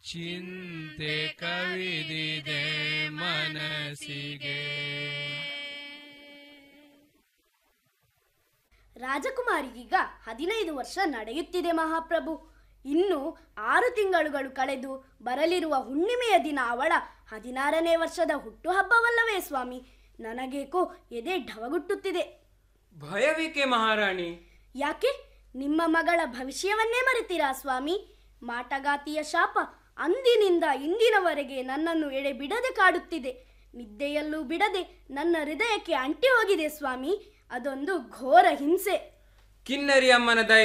ಚಿಂತೆ ಕವಿದಿದೆ ಮನಸ್ಸಿಗೆ ರಾಜಕುಮಾರಿಗೀಗ ಹದಿನೈದು ವರ್ಷ ನಡೆಯುತ್ತಿದೆ ಮಹಾಪ್ರಭು ಇನ್ನು ಆರು ತಿಂಗಳುಗಳು ಕಳೆದು ಬರಲಿರುವ ಹುಣ್ಣಿಮೆಯ ದಿನ ಅವಳ ಹದಿನಾರನೇ ವರ್ಷದ ಹುಟ್ಟುಹಬ್ಬವಲ್ಲವೇ ಸ್ವಾಮಿ ನನಗೇಕೋ ಎದೆ ಢವಗುಟ್ಟುತ್ತಿದೆ ಭಯವೇಕೆ ಮಹಾರಾಣಿ ಯಾಕೆ ನಿಮ್ಮ ಮಗಳ ಭವಿಷ್ಯವನ್ನೇ ಮರೆತೀರಾ ಸ್ವಾಮಿ ಮಾಟಗಾತಿಯ ಶಾಪ ಅಂದಿನಿಂದ ಇಂದಿನವರೆಗೆ ನನ್ನನ್ನು ಎಡೆ ಬಿಡದೆ ಕಾಡುತ್ತಿದೆ ನಿದ್ದೆಯಲ್ಲೂ ಬಿಡದೆ ನನ್ನ ಹೃದಯಕ್ಕೆ ಅಂಟಿ ಹೋಗಿದೆ ಸ್ವಾಮಿ ಅದೊಂದು ಘೋರ ಹಿಂಸೆ ಕಿನ್ನರಿ ಅಮ್ಮನ ದಯೆ